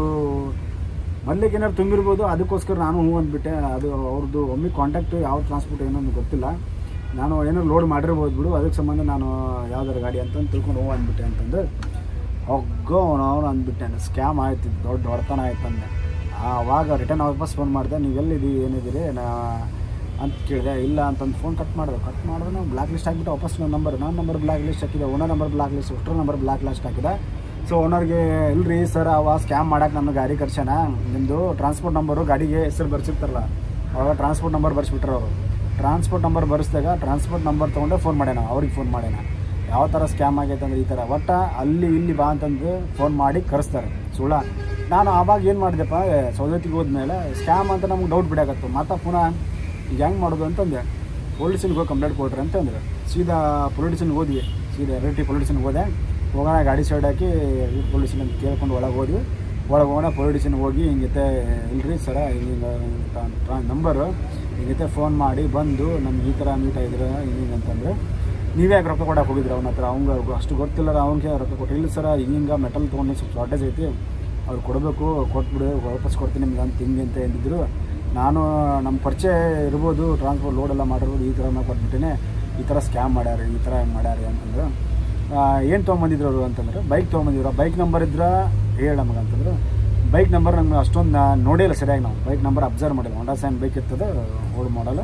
ಮೊದಲಿಗೆ ಏನಾದ್ರು ತುಂಬಿರ್ಬೋದು ಅದಕ್ಕೋಸ್ಕರ ನಾನು ಹ್ಞೂ ಅಂದ್ಬಿಟ್ಟೆ ಅದು ಅವ್ರದ್ದು ಒಮ್ಮೆ ಕಾಂಟ್ಯಾಕ್ಟ್ ಯಾವ ಟ್ರಾನ್ಸ್ಪೋರ್ಟ್ ಏನೋ ಅಂತ ಗೊತ್ತಿಲ್ಲ ನಾನು ಏನಾದ್ರು ಲೋಡ್ ಮಾಡಿರ್ಬೋದು ಬಿಡು ಅದಕ್ಕೆ ಸಂಬಂಧ ನಾನು ಯಾವ್ದಾರು ಗಾಡಿ ಅಂತ ತಿಳ್ಕೊಂಡು ಹ್ಞೂ ಅಂದ್ಬಿಟ್ಟೆ ಅಂತಂದು ಹೊಗ್ಗೋ ಅವನು ಅಂದ್ಬಿಟ್ಟೆ ಸ್ಕ್ಯಾಮ್ ಆಯ್ತು ದೊಡ್ಡ ಹೊಡೆತನ ಆಯ್ತು ಅಂದೆ ಆವಾಗ ರಿಟರ್ನ್ ವಾಪಸ್ ಫೋನ್ ಮಾಡಿದೆ ನೀವು ಎಲ್ಲಿದ್ದೀವಿ ಏನಿದ್ದೀರಿ ನಾ ಅಂತ ಕೇಳಿದೆ ಇಲ್ಲ ಅಂತಂದು ಫೋನ್ ಕಟ್ ಮಾಡಿದೆ ಕಟ್ ಮಾಡಿದ್ರೆ ನಾವು ಬ್ಲಾಕ್ ಲಿಸ್ಟ್ ಹಾಕ್ಬಿಟ್ಟು ವಾಪಸ್ ನನ್ನ ನಂಬರ್ ನನ್ನ ನಂಬರ್ ಬ್ಲಾಕ್ ಲಿಸ್ಟ್ ಹಾಕಿದೆ ಓನರ್ ನಂಬರ್ ಬ್ಲಾಕ್ ಲಿಸ್ಟ್ ಅಷ್ಟರ ನಂಬರ್ ಬ್ಲಾಕ್ ಲಿಸ್ಟ್ ಹಾಕಿದೆ ಸೊ ಓನರ್ಗೆ ಇಲ್ರಿ ಸರ್ ಅವ ಸ್ಕ್ಯಾಮ್ ಮಾಡಕ್ಕೆ ನನ್ನ ಗಾಡಿ ಕರ್ಸ್ಯಾನ ನಿಮ್ಮದು ಟ್ರಾನ್ಸ್ಪೋರ್ಟ್ ನಂಬರು ಗಾಡಿಗೆ ಹೆಸರು ಬರ್ಸಿರ್ತಾರಲ್ಲ ಅವಾಗ ಟ್ರಾನ್ಸ್ಪೋರ್ಟ್ ನಂಬರ್ ಬರ್ಸ್ಬಿಟ್ರೆ ಅವರು ಟ್ರಾನ್ಸ್ಪೋರ್ಟ್ ನಂಬರ್ ಬರೆಸಿದಾಗ ಟ್ರಾನ್ಸ್ಪೋರ್ಟ್ ನಂಬರ್ ತೊಗೊಂಡೆ ಫೋನ್ ಮಾಡ್ಯಾನ ಅವ್ರಿಗೆ ಫೋನ್ ಮಾಡ್ಯಾನ ಯಾವ ಥರ ಸ್ಕ್ಯಾಮ್ ಆಗೈತೆ ಅಂದ್ರೆ ಈ ಥರ ಒಟ್ಟು ಅಲ್ಲಿ ಇಲ್ಲಿ ಬಾ ಅಂತಂದು ಫೋನ್ ಮಾಡಿ ಕರೆಸ್ತಾರೆ ಸುಳ್ಳ ನಾನು ಆವಾಗ ಏನು ಮಾಡಿದೆಪ್ಪ ಸೌದತ್ತಿಗೆ ಹೋದ್ಮೇಲೆ ಸ್ಕ್ಯಾಮ್ ಅಂತ ನಮ್ಗೆ ಡೌಟ್ ಬಿಡಾಕತ್ತು ಮತ್ತೆ ಪುನಃ ಈಗ ಹೆಂಗೆ ಮಾಡೋದು ಅಂತಂದೆ ಪೊಲೀಸನ್ಗೆ ಹೋಗಿ ಕಂಪ್ಲೇಂಟ್ ಕೊಡ್ರಿ ಅಂತಂದ್ರೆ ಸೀದಾ ಪೊಲಿಟಿಷನ್ಗೆ ಹೋದ್ವಿ ಸೀದಾ ರೆಡ್ಡಿ ಪೊಲಿಟಿಷನ್ಗೆ ಹೋದೆ ಹೋಗೋಣ ಗಾಡಿ ಸೈಡ್ ಹಾಕಿ ಪೊಲಿಟಿಷನ್ ಅಂತ ಕೇಳ್ಕೊಂಡು ಒಳಗೆ ಹೋದ್ವಿ ಒಳಗೆ ಹೋಗೋಣ ಪೊಲಿಟಿಷನ್ಗೆ ಹೋಗಿ ಹಿಂಗೈತೆ ಇಲ್ರಿ ಸರ ಹಿಂಗೆ ನಂಬರು ಹಿಂಗೈತೆ ಫೋನ್ ಮಾಡಿ ಬಂದು ನಮ್ಗೆ ಈ ಥರ ಮೀಟ್ ಆಗಿದ್ರೆ ಹಿಂಗೆ ಅಂತಂದ್ರೆ ನೀವೇ ಯಾಕೆ ರೊಕ್ಕ ಕೊಡಕ್ಕೆ ಹೋಗಿದ್ರಿ ಅವನ ಹತ್ರ ಅವ್ನಿಗೆ ಅಷ್ಟು ಗೊತ್ತಿಲ್ಲ ಅವ್ನಿಗೆ ರೊಕ್ಕ ಕೊಟ್ಟು ಇಲ್ಲ ಸರ ಹಿಂಗೆ ಮೆಟಲ್ ತೊಗೊಂಡು ಸ್ವಲ್ಪ ಶಾರ್ಟೇಜ್ ಐತಿ ಅವ್ರು ಕೊಡಬೇಕು ಕೊಟ್ಬಿಡು ವಾಪಸ್ ಕೊಡ್ತೀನಿ ನಿಮ್ಗೆ ಅಂತ ಹಿಂಗೆ ಅಂತ ಎಂದಿದ್ರು ನಾನು ನಮ್ಮ ಪರಿಚಯ ಇರ್ಬೋದು ಟ್ರಾನ್ಸ್ಪೋರ್ಟ್ ಲೋಡ್ ಎಲ್ಲ ಮಾಡಿರ್ಬೋದು ಈ ಥರ ನಾವು ಕೊಟ್ಬಿಟ್ಟಿನಿ ಈ ಥರ ಸ್ಕ್ಯಾಮ್ ಮಾಡ್ಯಾರ ಈ ಥರ ಮಾಡ್ಯಾರ ಅಂತಂದ್ರು ಏನು ತೊಗೊಂಬಂದಿದ್ರು ಅವರು ಅಂತಂದ್ರೆ ಬೈಕ್ ತೊಗೊಂಬಂದಿದ್ರು ಬೈಕ್ ನಂಬರ್ ಇದ್ರೆ ಹೇಳ ನಮಗೆ ಅಂತಂದ್ರು ಬೈಕ್ ನಂಬರ್ ನಮ್ಗೆ ಅಷ್ಟೊಂದು ನಾ ನೋಡಿಲ್ಲ ಸರಿಯಾಗಿ ನಾವು ಬೈಕ್ ನಂಬರ್ ಅಬ್ಸರ್ವ್ ಮಾಡಿಲ್ಲ ಹೊಂಡಾ ಸೈನ್ ಬೈಕ್ ಇರ್ತದೆ ಓಲ್ಡ್ ಮಾಡಲ್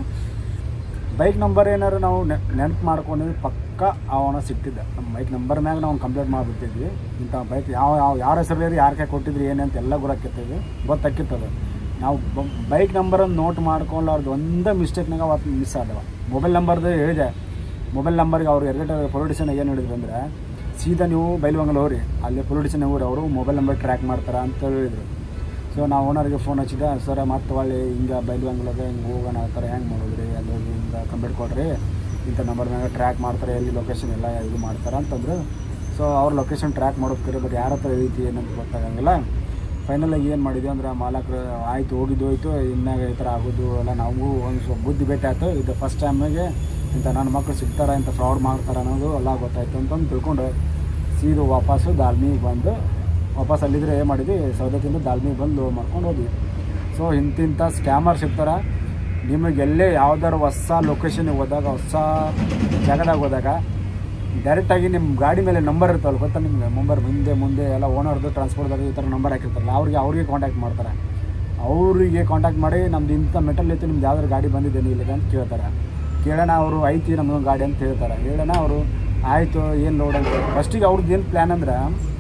ಬೈಕ್ ನಂಬರ್ ಏನಾರು ನಾವು ನೆನಪು ಮಾಡ್ಕೊಂಡಿದ್ರೆ ಪಕ್ಕ ಅವನ ಸಿಕ್ತಿದ್ದ ನಮ್ಮ ಬೈಕ್ ನಂಬರ್ ಮ್ಯಾಗ ನಾವು ಕಂಪ್ಲೇಂಟ್ ಮಾಡಿಬಿಟ್ಟಿದ್ವಿ ಇಂಥ ಬೈಕ್ ಯಾವ ಯಾವ ಯಾರ ಹೆಸರು ಯಾರ ಕೈ ಕೊಟ್ಟಿದ್ರಿ ಏನಂತ ಎಲ್ಲ ಗೊತ್ತಾಕಿರ್ತದೆ ಗೊತ್ತಾಕಿರ್ತದೆ ನಾವು ಬೈಕ್ ನಂಬರನ್ನು ನೋಟ್ ಮಾಡ್ಕೊಳ್ಳಾರ್ದು ಒಂದೇ ಮಿಸ್ಟೇಕ್ನಾಗ ಅವತ್ತು ಮಿಸ್ ಆದವ ಮೊಬೈಲ್ ನಂಬರ್ದು ಹೇಳಿದೆ ಮೊಬೈಲ್ ನಂಬರ್ಗೆ ಅವ್ರು ಎರಗಟ ಪೊಲಿಟಿಷನ್ ಏನು ಹೇಳಿದ್ರು ಅಂದರೆ ಸೀದಾ ನೀವು ಬೈಲ್ವಂಗಲ್ ಹೋಗ್ರಿ ಅಲ್ಲಿ ಪೊಲಿಟಿಷನ್ ಹೋಗ್ರಿ ಅವರು ಮೊಬೈಲ್ ನಂಬರ್ ಟ್ರ್ಯಾಕ್ ಮಾಡ್ತಾರೆ ಅಂತ ಹೇಳಿದ್ರು ಸೊ ನಾವು ಓನರ್ಗೆ ಫೋನ್ ಹಚ್ಚಿದ ಸರ್ ಮತ್ತೆ ಒಳ್ಳೆ ಹಿಂಗೆ ಬೈಲ್ವಂಗ್ಲಾಗ ಹಿಂಗೆ ಹೋಗೋಣ ಆ ಥರ ಹೆಂಗೆ ಮಾಡೋದ್ರಿ ಅಲ್ಲಿ ಹೋಗಿ ಹಿಂಗೆ ಕಂಪ್ಲೇಂಟ್ ಕೊಡ್ರಿ ಇಂಥ ನಂಬರ್ ಮ್ಯಾಗ ಟ್ರ್ಯಾಕ್ ಮಾಡ್ತಾರೆ ಎಲ್ಲಿ ಲೊಕೇಶನ್ ಎಲ್ಲ ಇದು ಮಾಡ್ತಾರೆ ಅಂತಂದ್ರು ಸೊ ಅವ್ರ ಲೊಕೇಶನ್ ಟ್ರ್ಯಾಕ್ ಮಾಡೋದ್ಕರೆ ಬಟ್ ಯಾರ ಹತ್ರ ಐತಿ ಏನಂತ ಗೊತ್ತಾಗಂಗಿಲ್ಲ ಫೈನಲಾಗಿ ಏನು ಮಾಡಿದ್ವಿ ಅಂದ್ರೆ ಮಾಲಕರು ಆಯಿತು ಹೋಗಿದ್ದು ಹೋಯ್ತು ಇನ್ನಾಗ ಈ ಥರ ಆಗೋದು ಎಲ್ಲ ನಾವು ಒಂದು ಸ್ವಲ್ಪ ಬುದ್ಧಿ ಭೇಟಿ ಆಯ್ತು ಇದು ಫಸ್ಟ್ ಟೈಮಿಗೆ ಇಂಥ ನನ್ನ ಮಕ್ಕಳು ಸಿಗ್ತಾರೆ ಇಂಥ ಫ್ರಾಡ್ ಮಾಡ್ತಾರೆ ಅನ್ನೋದು ಎಲ್ಲ ಗೊತ್ತಾಯ್ತು ಅಂತಂದು ತಿಳ್ಕೊಂಡು ಸೀದಾ ವಾಪಸ್ಸು ದಾಲ್ಮಿಗೆ ಬಂದು ವಾಪಸ್ ಅಲ್ಲಿದ್ರೆ ಏನು ಮಾಡಿದ್ವಿ ಸೌದತ್ತಿಂದ ದಾಲ್ಮಿಗೆ ಬಂದು ಮಾಡ್ಕೊಂಡು ಹೋದ್ವಿ ಸೊ ಇಂತಿಂಥ ಸ್ಕ್ಯಾಮರ್ ಸಿಗ್ತಾರೆ ನಿಮಗೆ ಎಲ್ಲೇ ಯಾವ್ದಾರು ಹೊಸ ಲೊಕೇಶನ್ಗೆ ಹೋದಾಗ ಹೊಸ ಜಾಗದಾಗ ಹೋದಾಗ ಡೈರೆಕ್ಟಾಗಿ ನಿಮ್ಮ ಗಾಡಿ ಮೇಲೆ ನಂಬರ್ ಇರ್ತಾವಲ್ಲ ಗೊತ್ತಾ ನಿಮ್ಗೆ ನಂಬರ್ ಮುಂದೆ ಮುಂದೆ ಎಲ್ಲ ಓನರ್ದು ಟ್ರಾನ್ಸ್ಪೋರ್ಟ್ದಾಗ ಈ ಥರ ನಂಬರ್ ಹಾಕಿರ್ತಾರಲ್ಲ ಅವ್ರಿಗೆ ಅವ್ರಿಗೆ ಕಾಂಟ್ಯಾಕ್ಟ್ ಮಾಡ್ತಾರೆ ಅವರಿಗೆ ಕಾಂಟ್ಯಾಕ್ಟ್ ಮಾಡಿ ನಮ್ದು ಇಂಥ ಮೆಟಲ್ ಐತಿ ನಿಮ್ದು ಯಾವ್ದಾರು ಗಾಡಿ ಬಂದಿದೆ ಇಲ್ಲಿಗೆ ಅಂತ ಕೇಳ್ತಾರೆ ಕೇಳೋಣ ಅವರು ಐತಿ ನಮ್ದೊಂದು ಗಾಡಿ ಅಂತ ಹೇಳ್ತಾರೆ ಹೇಳೋಣ ಅವರು ಆಯಿತು ಏನು ಲೋಡ್ ಅಂತ ಫಸ್ಟಿಗೆ ಅವ್ರದ್ದು ಏನು ಪ್ಲ್ಯಾನ್ ಅಂದ್ರೆ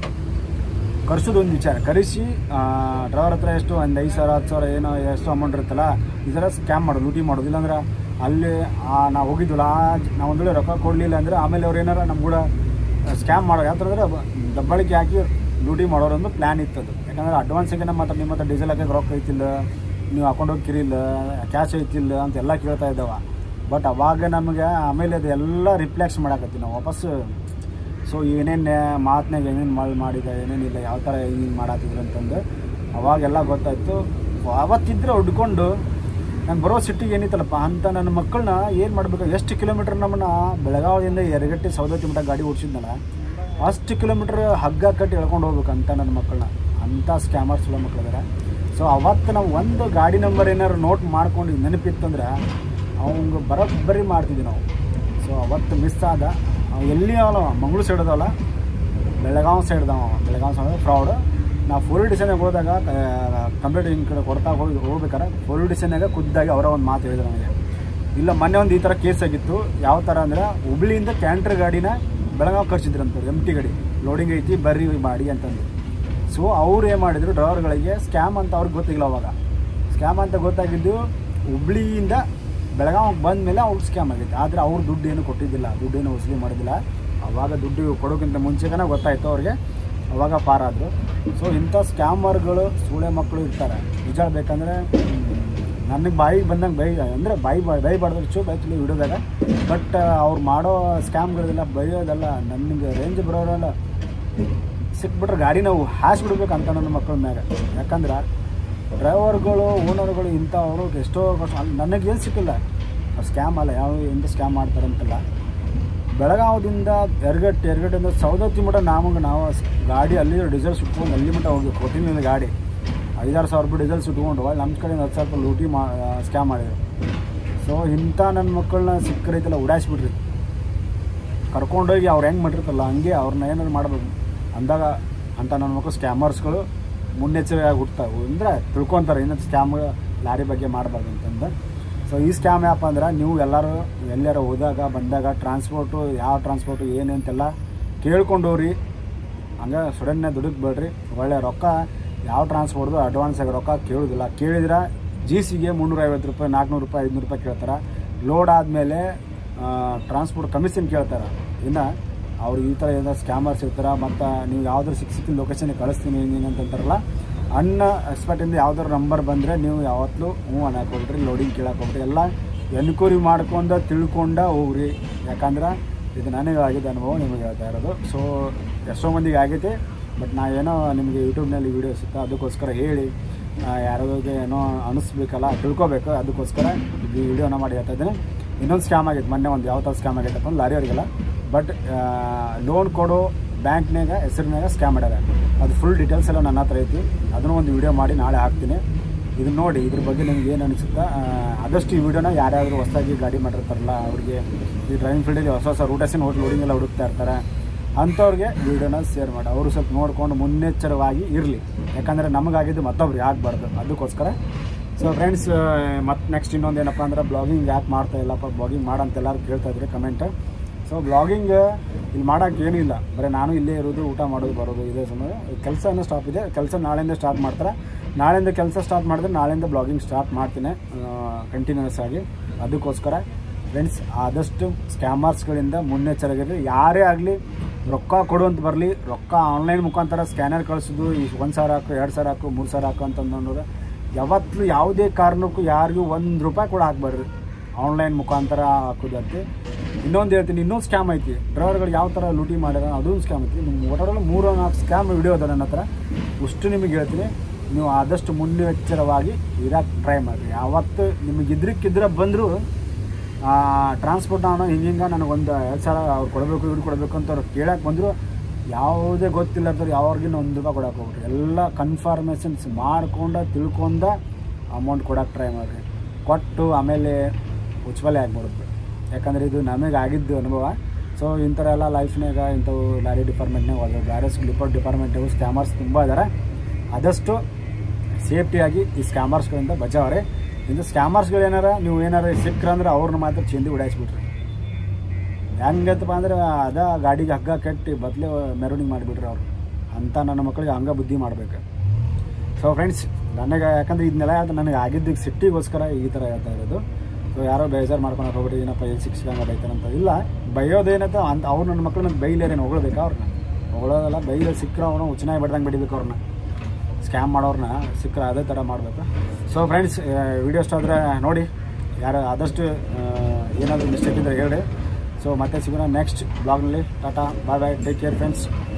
ಕರ್ಸೋದು ಒಂದು ವಿಚಾರ ಕರೆಸಿ ಡ್ರೈವರ್ ಹತ್ರ ಎಷ್ಟು ಒಂದು ಐದು ಸಾವಿರ ಹತ್ತು ಸಾವಿರ ಏನೋ ಎಷ್ಟು ಅಮೌಂಟ್ ಇರುತ್ತಲ್ಲ ಈ ಥರ ಸ್ಕ್ಯಾಮ್ ಮಾಡೋದು ಲೂಟಿ ಮಾಡೋದು ಇಲ್ಲಾಂದ್ರೆ ಅಲ್ಲಿ ನಾವು ಹೋಗಿದ್ವಲ್ಲ ಆ ನಾವು ಒಂದು ವೇಳೆ ರೊಕ್ಕ ಕೊಡಲಿಲ್ಲ ಅಂದರೆ ಆಮೇಲೆ ಅವ್ರು ಏನಾರ ನಮ್ಮ ಕೂಡ ಸ್ಕ್ಯಾಮ್ ಮಾಡೋ ಯಾವ ಥರ ಅಂದರೆ ದಬ್ಬಾಳಿಕೆ ಹಾಕಿ ಲೂಟಿ ಮಾಡೋರೊಂದು ಪ್ಲ್ಯಾನ್ ಇತ್ತದು ಯಾಕಂದರೆ ಅಡ್ವಾನ್ಸಿಗೆ ನಮ್ಮ ಹತ್ರ ನಿಮ್ಮ ಹತ್ರ ಡೀಸೆಲ್ ಹಾಕಿ ರೊಕ್ಕ ಐತಿಲ್ಲ ನೀವು ಹಾಕೊಂಡು ಹೋಗಿರಿಲ್ಲ ಕ್ಯಾಶ್ ಐತಿಲ್ಲ ಅಂತ ಎಲ್ಲ ಕೇಳ್ತಾ ಇದ್ದಾವ ಬಟ್ ಅವಾಗ ನಮಗೆ ಆಮೇಲೆ ಅದು ಎಲ್ಲ ರಿಫ್ಲೆಕ್ಸ್ ಮಾಡಾಕತ್ತೀವಿ ನಾವು ವಾಪಸ್ಸು ಸೊ ಏನೇನು ಮಾತನಾಗ ಏನೇನು ಮಾಡಿ ಮಾಡಿದ ಏನೇನಿಲ್ಲ ಯಾವ ಥರ ಹಿಂಗೆ ಮಾಡತ್ತಿದ್ರು ಅಂತಂದು ಅವಾಗೆಲ್ಲ ಗೊತ್ತಾಯ್ತು ಅವತ್ತಿದ್ರೆ ಹೊಡ್ಕೊಂಡು ನಂಗೆ ಬರೋ ಸಿಟ್ಟಿಗೆ ಏನಿತ್ತಲ್ಲಪ್ಪ ಅಂತ ನನ್ನ ಮಕ್ಕಳನ್ನ ಏನು ಮಾಡಬೇಕು ಎಷ್ಟು ಕಿಲೋಮೀಟ್ರ್ ನಮ್ಮನ್ನ ಬೆಳಗಾವಿಯಿಂದ ಎರಗಟ್ಟಿ ಸೌದತ್ತಿ ಮಠ ಗಾಡಿ ಓಡಿಸಿದ್ನಲ್ಲ ಅಷ್ಟು ಕಿಲೋಮೀಟ್ರ್ ಹಗ್ಗ ಕಟ್ಟಿ ಎಳ್ಕೊಂಡು ಹೋಗ್ಬೇಕಂತ ನನ್ನ ಮಕ್ಕಳನ್ನ ಅಂಥ ಸ್ಕ್ಯಾಮರ್ಸ್ ಉള്ള ಮಕ್ಕಳಿದ್ದಾರೆ ಸೊ ಅವತ್ತು ನಾವು ಒಂದು ಗಾಡಿ ನಂಬರ್ ಏನಾದ್ರು ನೋಟ್ ಮಾಡ್ಕೊಂಡು ನೆನಪಿತ್ತಂದ್ರೆ ಅವಂಗೆ ಬರೋಬ್ಬರಿ ಮಾಡ್ತಿದ್ವಿ ನಾವು ಸೊ ಅವತ್ತು ಮಿಸ್ ಆದ ಅವ ಎಲ್ಲಿ ಅವಲ್ಲ ಮಂಗಳೂರು ಸೈಡ್ ಅದವಲ್ಲ ಬೆಳಗಾವಿ ಸೈಡ್ದವ ಬೆಳಗಾವಿ ಸೈಡ್ ಫ್ರಾಡ್ ನಾವು ಪೊಲೀಸ್ ಸ್ಟೇಷನ್ಗೆ ಹೋದಾಗ ಕಂಪ್ಲೇಂಟ್ ಹಿಂಗೆ ಕಡೆ ಕೊಡ್ತಾ ಹೋಗಿ ಹೋಗ್ಬೇಕಾರೆ ಪೊಲೀಸ್ ಸ್ಟೇಷನ್ಯಾಗ ಖುದ್ದಾಗಿ ಅವರ ಒಂದು ಮಾತು ಹೇಳಿದ್ರು ನನಗೆ ಇಲ್ಲ ಮೊನ್ನೆ ಒಂದು ಈ ಥರ ಕೇಸ್ ಆಗಿತ್ತು ಯಾವ ಥರ ಅಂದರೆ ಹುಬ್ಳಿಯಿಂದ ಕ್ಯಾಂಟ್ರ್ ಗಾಡಿನ ಬೆಳಗಾವಿ ಕರ್ಸಿದ್ರಂತ ಎಮ್ ಟಿ ಗಾಡಿ ಲೋಡಿಂಗ್ ಐತಿ ಬರ್ರಿ ಮಾಡಿ ಅಂತಂದು ಸೊ ಅವ್ರು ಏನು ಮಾಡಿದ್ರು ಡ್ರೈವರ್ಗಳಿಗೆ ಸ್ಕ್ಯಾಮ್ ಅಂತ ಅವ್ರಿಗೆ ಗೊತ್ತಿಲ್ಲ ಅವಾಗ ಸ್ಕ್ಯಾಮ್ ಅಂತ ಗೊತ್ತಾಗಿದ್ದು ಹುಬ್ಳಿಯಿಂದ ಬೆಳಗಾವಿಗೆ ಬಂದ ಮೇಲೆ ಅವ್ರಿಗೆ ಸ್ಕ್ಯಾಮ್ ಆಗೈತೆ ಆದರೆ ಅವ್ರು ದುಡ್ಡು ಏನು ಕೊಟ್ಟಿದ್ದಿಲ್ಲ ದುಡ್ಡೇನು ವಸೂಲಿ ಮಾಡೋದಿಲ್ಲ ಅವಾಗ ದುಡ್ಡು ಕೊಡೋಕ್ಕಿಂತ ಮುಂಚೆನೇ ಗೊತ್ತಾಯ್ತು ಅವ್ರಿಗೆ ಅವಾಗ ಪಾರಾದರು ಸೊ ಇಂಥ ಸ್ಕ್ಯಾಮರ್ಗಳು ಸೂಳೆ ಮಕ್ಕಳು ಇರ್ತಾರೆ ನಿಜ ಬೇಕಂದರೆ ನನಗೆ ಬಾಯಿಗೆ ಬಂದಂಗೆ ಬೈ ಅಂದರೆ ಬಾಯಿ ಬಾಯಿ ಬೈಬಾರ್ದು ಚೂ ಬೈತಿಲ್ಲ ಹಿಡಿದಾಗ ಬಟ್ ಅವ್ರು ಮಾಡೋ ಸ್ಕ್ಯಾಮ್ಗಳಿಗೆಲ್ಲ ಬೈಯೋದೆಲ್ಲ ನನಗೆ ರೇಂಜ್ ಬರೋರಲ್ಲ ಸಿಕ್ಬಿಟ್ರೆ ಗಾಡಿ ನಾವು ಹಾಸ್ಬಿಡ್ಬೇಕು ಅಂತ ನನ್ನ ಮಕ್ಕಳ ಮ್ಯಾಗ ಯಾಕಂದ್ರೆ ಡ್ರೈವರ್ಗಳು ಓನರ್ಗಳು ಇಂಥವರು ಎಷ್ಟೋ ಕಷ್ಟ ನನಗೇನು ಸಿಕ್ಕಿಲ್ಲ ಸ್ಕ್ಯಾಮ್ ಅಲ್ಲ ಯಾವ ಎಂತ ಸ್ಕ್ಯಾಮ್ ಮಾಡ್ತಾರಂತಲ್ಲ ಬೆಳಗಾವದಿಂದ ಎರಗಟ್ಟು ಎರಗಟ್ಟಿಂದ ಸೌದತ್ತಿ ಮಠ ನಮಗೆ ನಾವು ಸ್- ಗಾಡಿ ಅಲ್ಲಿ ಡೀಸೆಲ್ ಸುಟ್ಕೊಂಡು ಅಲ್ಲಿ ಮಟ್ಟ ಹೋಗಿ ಕೊಟ್ಟಿನ ಗಾಡಿ ಐದಾರು ಸಾವಿರ ರೂಪಾಯಿ ಡೀಸೆಲ್ ಸುಟ್ಕೊಂಡು ಒಳ್ಳೆ ನಮ್ಮ ಕಡೆಯಿಂದ ಹತ್ತು ಸಾವಿರ ರೂಪಾಯಿ ಲೂಟಿ ಮಾ ಸ್ಕ್ಯಾಮ್ ಮಾಡಿದ್ರು ಸೊ ಇಂಥ ನನ್ನ ಮಕ್ಕಳನ್ನ ಸಿಕ್ಕರೈತೆಲ್ಲ ಉಡಾಯಿಸ್ಬಿಟ್ರಿ ಕರ್ಕೊಂಡೋಗಿ ಅವ್ರು ಹೆಂಗೆ ಮಾಡಿರ್ತಲ್ಲ ಹಂಗೆ ಅವ್ರನ್ನ ಏನಾದ್ರು ಮಾಡಬೇಕು ಅಂದಾಗ ಅಂತ ನನ್ನ ಮಕ್ಕಳು ಸ್ಕ್ಯಾಮರ್ಸ್ಗಳು ಮುನ್ನೆಚ್ಚರಿಕೆಯಾಗಿ ಹುಡ್ತಾವೆ ಅಂದರೆ ತಿಳ್ಕೊತಾರೆ ಇನ್ನೊಂದು ಸ್ಕ್ಯಾಮ್ ಲಾರಿ ಬಗ್ಗೆ ಮಾಡಬಾರ್ದು ಅಂತಂದು ಸೊ ಈ ಸ್ಕ್ಯಾಮ್ ಯಾಪ ಅಂದ್ರೆ ನೀವು ಎಲ್ಲರೂ ಎಲ್ಲಾರ ಹೋದಾಗ ಬಂದಾಗ ಟ್ರಾನ್ಸ್ಪೋರ್ಟು ಯಾವ ಟ್ರಾನ್ಸ್ಪೋರ್ಟು ಏನು ಅಂತೆಲ್ಲ ಕೇಳ್ಕೊಂಡೋರಿ ಹಂಗೆ ಸಡನ್ನೇ ದುಡುಕ್ ಬೇಡ್ರಿ ಒಳ್ಳೆ ರೊಕ್ಕ ಯಾವ ಟ್ರಾನ್ಸ್ಪೋರ್ಟ್ದು ಅಡ್ವಾನ್ಸ್ ಆಗಿ ರೊಕ್ಕ ಕೇಳೋದಿಲ್ಲ ಕೇಳಿದ್ರೆ ಜಿ ಸಿಗೆ ಮುನ್ನೂರ ಐವತ್ತು ರೂಪಾಯಿ ನಾಲ್ಕುನೂರು ರೂಪಾಯಿ ಐದುನೂರು ರೂಪಾಯಿ ಕೇಳ್ತಾರೆ ಲೋಡ್ ಆದಮೇಲೆ ಟ್ರಾನ್ಸ್ಪೋರ್ಟ್ ಕಮಿಷನ್ ಕೇಳ್ತಾರೆ ಇನ್ನು ಅವ್ರು ಈ ಥರ ಏನಾದ್ರು ಸ್ಕ್ಯಾಮರ್ಸ್ ಇರ್ತಾರೆ ಮತ್ತು ನೀವು ಯಾವ್ದಾದ್ರು ಸಿಕ್ಕ ಸಿಕ್ಕಿದ ಲೊಕೇಶನ್ಗೆ ಕಳಿಸ್ತೀನಿ ಹಿಂಗೆ ಅಂತಂತಾರಲ್ಲ ಅನ್ನ ಎಕ್ಸ್ಪರ್ಟಿಂದ ಯಾವ್ದಾದ್ರು ನಂಬರ್ ಬಂದರೆ ನೀವು ಯಾವತ್ತೂ ಹ್ಞೂ ಅನ್ನಕ್ಕೆ ಹೋಗ್ಬಿಟ್ರಿ ಲೋಡಿಂಗ್ ಕೇಳಕ್ಕೆ ಹೋಗ್ಬಿಟ್ರಿ ಎಲ್ಲ ಎನ್ಕ್ವೈರಿ ಮಾಡ್ಕೊಂಡು ತಿಳ್ಕೊಂಡ ಹೋಗ್ರಿ ಯಾಕಂದ್ರೆ ಇದು ನನಗೆ ಆಗಿದ್ದ ಅನುಭವ ನಿಮಗೆ ಹೇಳ್ತಾ ಇರೋದು ಸೊ ಎಷ್ಟೋ ಮಂದಿಗೆ ಆಗೈತೆ ಬಟ್ ನಾ ಏನೋ ನಿಮಗೆ ಯೂಟ್ಯೂಬ್ನಲ್ಲಿ ವೀಡಿಯೋ ಸಿಗ್ತಾ ಅದಕ್ಕೋಸ್ಕರ ಹೇಳಿ ಯಾರಿಗೆ ಏನೋ ಅನಿಸ್ಬೇಕಲ್ಲ ತಿಳ್ಕೊಬೇಕು ಅದಕ್ಕೋಸ್ಕರ ಈ ವಿಡಿಯೋನ ಮಾಡಿ ಹೇಳ್ತಾ ಇದ್ದೀನಿ ಇನ್ನೊಂದು ಸ್ಕ್ಯಾಮ್ ಆಗೈತೆ ಮೊನ್ನೆ ಒಂದು ಯಾವ ಥರ ಸ್ಕ್ಯಾಮ್ ಆಗೈತಪ್ಪ ಅಂದ್ರೆ ಲಾರಿ ಅವರಿಗೆಲ್ಲ ಬಟ್ ಲೋನ್ ಕೊಡೋ ಬ್ಯಾಂಕ್ನಾಗ ಹೆಸರಿನಾಗ ಸ್ಕ್ಯಾಮ್ ಮಾಡ್ಯಾರ ಅದು ಫುಲ್ ಡೀಟೇಲ್ಸ್ ಎಲ್ಲ ನನ್ನ ಹತ್ರ ಐತಿ ಅದನ್ನು ಒಂದು ವಿಡಿಯೋ ಮಾಡಿ ನಾಳೆ ಹಾಕ್ತೀನಿ ಇದನ್ನ ನೋಡಿ ಇದ್ರ ಬಗ್ಗೆ ನಿಮ್ಗೆ ಏನು ಅನಿಸುತ್ತಾ ಆ, ಆದಷ್ಟು ಈ ವಿಡಿಯೋನ ಯಾರ್ಯಾರು ಹೊಸದಾಗಿ ಗಾಡಿ ಮಾಡಿರ್ತಾರಲ್ಲ ಅವ್ರಿಗೆ ಈ ಡ್ರೈವಿಂಗ್ ಫೀಲ್ಡಲ್ಲಿ ಹೊಸ ಹೊಸ ರೂಟೇಷನ್ ಹೋಗಿ ಲೋಡಿಂಗ್ ಎಲ್ಲ ಹುಡುಕ್ತಾ ಇರ್ತಾರೆ ಅಂಥವ್ರಿಗೆ ವಿಡಿಯೋನ ಶೇರ್ ಮಾಡಿ ಅವರು ಸ್ವಲ್ಪ ನೋಡ್ಕೊಂಡು ಮುನ್ನೆಚ್ಚರವಾಗಿ ಇರಲಿ ಯಾಕಂದರೆ ನಮಗಾಗಿದ್ದು ಮತ್ತೊಬ್ರಿಗೆ ಆಗಬಾರ್ದು ಅದಕ್ಕೋಸ್ಕರ ಸೊ ಫ್ರೆಂಡ್ಸ್ ಮತ್ತು ನೆಕ್ಸ್ಟ್ ಇನ್ನೊಂದು ಏನಪ್ಪ ಅಂದ್ರೆ ಬ್ಲಾಗಿಂಗ್ ಯಾಕೆ ಮಾಡ್ತಾ ಇಲ್ಲಪ್ಪ ಬ್ಲಾಗಿಂಗ್ ಮಾಡಂತ ಎಲ್ಲರೂ ಕೇಳ್ತಾ ಇದ್ರೆ ಕಮೆಂಟ್ ಸೊ ಬ್ಲಾಗಿಂಗ್ ಇಲ್ಲಿ ಮಾಡೋಕ್ಕೆ ಏನೂ ಇಲ್ಲ ಬರೀ ನಾನು ಇಲ್ಲೇ ಇರೋದು ಊಟ ಮಾಡೋದು ಬರೋದು ಇದೇ ಸಮಯ ಕೆಲಸ ಏನೋ ಸ್ಟಾಪ್ ಇದೆ ಕೆಲಸ ನಾಳೆಯಿಂದ ಸ್ಟಾರ್ಟ್ ಮಾಡ್ತಾರೆ ನಾಳೆಯಿಂದ ಕೆಲಸ ಸ್ಟಾರ್ಟ್ ಮಾಡಿದ್ರೆ ನಾಳೆಯಿಂದ ಬ್ಲಾಗಿಂಗ್ ಸ್ಟಾರ್ಟ್ ಮಾಡ್ತೀನಿ ಕಂಟಿನ್ಯೂಸ್ ಆಗಿ ಅದಕ್ಕೋಸ್ಕರ ಫ್ರೆಂಡ್ಸ್ ಆದಷ್ಟು ಸ್ಕ್ಯಾಮರ್ಸ್ಗಳಿಂದ ಮುನ್ನೆಚ್ಚರಿಗಿರಿ ಯಾರೇ ಆಗಲಿ ರೊಕ್ಕ ಕೊಡುವಂತ ಬರಲಿ ರೊಕ್ಕ ಆನ್ಲೈನ್ ಮುಖಾಂತರ ಸ್ಕ್ಯಾನರ್ ಕಳಿಸೋದು ಈ ಒಂದು ಸಾವಿರ ಹಾಕು ಎರಡು ಸಾವಿರ ಹಾಕು ಮೂರು ಸಾವಿರ ಹಾಕು ಅಂತಂದ್ರೆ ಯಾವತ್ತೂ ಯಾವುದೇ ಕಾರಣಕ್ಕೂ ಯಾರಿಗೂ ಒಂದು ರೂಪಾಯಿ ಕೂಡ ಹಾಕ್ಬಾರ್ದು ಆನ್ಲೈನ್ ಮುಖಾಂತರ ಹಾಕೋದಂತೆ ಇನ್ನೊಂದು ಹೇಳ್ತೀನಿ ಇನ್ನೊಂದು ಸ್ಕ್ಯಾಮ್ ಐತಿ ಡ್ರೈವರ್ಗಳು ಯಾವ ಥರ ಲೂಟಿ ಮಾಡ್ಯಾರ ಅದೊಂದು ಸ್ಕ್ಯಾಮ್ ಐತಿ ನಿಮ್ಮ ಒಟ್ಟರಲ್ಲಿ ಮೂರು ನಾಲ್ಕು ಸ್ಕ್ಯಾಮ್ ವಿಡಿಯೋ ಅದ ನನ್ನ ಹತ್ರ ಅಷ್ಟು ನಿಮಗೆ ಹೇಳ್ತೀನಿ ನೀವು ಆದಷ್ಟು ಮುನ್ನೆಚ್ಚರವಾಗಿ ಇರಕ್ಕೆ ಟ್ರೈ ಮಾಡಿರಿ ಯಾವತ್ತು ನಿಮಗೆ ಇದ್ರಕ್ಕಿದ್ರೆ ಬಂದರೂ ಟ್ರಾನ್ಸ್ಪೋರ್ಟ್ ನಾನು ಹಿಂಗೆ ಹಿಂಗೆ ನನಗೊಂದು ಎರಡು ಸಾವಿರ ಅವ್ರು ಕೊಡಬೇಕು ಇವ್ರು ಕೊಡಬೇಕು ಅಂತ ಅವ್ರು ಕೇಳಕ್ಕೆ ಬಂದರು ಯಾವುದೇ ಗೊತ್ತಿಲ್ಲದವ್ರು ಯಾವ್ರಿಗಿನ ಒಂದು ರೂಪಾಯಿ ಕೊಡಕ್ಕೆ ಹೋಗ್ರಿ ಎಲ್ಲ ಕನ್ಫರ್ಮೇಷನ್ಸ್ ಮಾಡ್ಕೊಂಡು ತಿಳ್ಕೊಂಡ ಅಮೌಂಟ್ ಕೊಡಕ್ಕೆ ಟ್ರೈ ಮಾಡಿರಿ ಕೊಟ್ಟು ಆಮೇಲೆ ಉಚ್ವಲೆ ಆಗ್ಬಿಡುತ್ತೆ ಯಾಕಂದರೆ ಇದು ನಮಗೆ ಆಗಿದ್ದು ಅನುಭವ ಸೊ ಇಂಥರ ಎಲ್ಲ ಲೈಫ್ನಾಗ ಇಂಥವು ಲಾರಿ ಡಿಪಾರ್ಟ್ಮೆಂಟ್ನಾಗ ಹೋದ್ರೆ ಬೇರೆ ಡಿಪಾರ್ಟ್ ಡಿಪಾರ್ಟ್ಮೆಂಟಾಗೂ ಸ್ಕ್ಯಾಮರ್ಸ್ ತುಂಬ ಇದ್ದಾರೆ ಆದಷ್ಟು ಸೇಫ್ಟಿಯಾಗಿ ಈ ಸ್ಕ್ಯಾಮರ್ಸ್ಗಳಿಂದ ಬಚಾವ್ರೆ ಇನ್ನು ಸ್ಕ್ಯಾಮರ್ಸ್ಗಳು ಏನಾರ ನೀವು ಏನಾರ ಸಿಕ್ಕ್ರಂದ್ರೆ ಅವ್ರನ್ನ ಮಾತ್ರ ಚಿಂದಿ ಉಡಾಯಿಸ್ಬಿಟ್ರಿ ಹೆಂಗತ್ತಪ್ಪ ಅಂದ್ರೆ ಅದ ಗಾಡಿಗೆ ಹಗ್ಗ ಕಟ್ಟಿ ಬದಲೇ ಮೆರವಣಿಗೆ ಮಾಡಿಬಿಟ್ರಿ ಅವ್ರು ಅಂತ ನನ್ನ ಮಕ್ಕಳಿಗೆ ಹಂಗ ಬುದ್ಧಿ ಮಾಡ್ಬೇಕು ಸೊ ಫ್ರೆಂಡ್ಸ್ ನನಗೆ ಯಾಕಂದ್ರೆ ಇದನ್ನೆಲ್ಲ ಅದು ನನಗೆ ಆಗಿದ್ದಕ್ಕೆ ಸಿಟ್ಟಿಗೋಸ್ಕರ ಈ ಥರ ಹೇಳ್ತಾ ಇರೋದು ಸೊ ಯಾರೋ ಬೇಜಾರು ಮಾಡ್ಕೊಂಡು ಹೋಗ್ಬಿಟ್ಟು ಏನಪ್ಪ ಎಲ್ಲಿ ಶಿಕ್ಷಕಂಗ ಬೈತಾರಂತ ಇಲ್ಲ ಬೈಯೋದೇನಂತ ಅಂತ ಅವ್ರು ನನ್ನ ಮಕ್ಕಳನ್ನ ಬೈಲೇರೇನು ಹೊಗಳ್ಬೇಕಾ ಅವ್ರನ್ನ ಹೊಗಳೋದಲ್ಲ ಬೈಲ ಸಿಕ್ಕರೆ ಅವನು ಉಚ್ಚನಾಗಿ ಬಡ್ದಂಗೆ ಬಡಿಬೇಕು ಅವ್ರನ್ನ ಸ್ಕ್ಯಾಮ್ ಮಾಡೋರನ್ನ ಸಿಕ್ಕರೆ ಅದೇ ಥರ ಮಾಡಬೇಕು ಸೊ ಫ್ರೆಂಡ್ಸ್ ವಿಡಿಯೋ ಇಷ್ಟ ಆದರೆ ನೋಡಿ ಯಾರು ಆದಷ್ಟು ಏನಾದರೂ ಮಿಸ್ಟೇಕ್ ಇದ್ದರೆ ಹೇಳಿ ಸೊ ಮತ್ತೆ ಸಿಗೋಣ ನೆಕ್ಸ್ಟ್ ಬ್ಲಾಗ್ನಲ್ಲಿ tata bye bye take care friends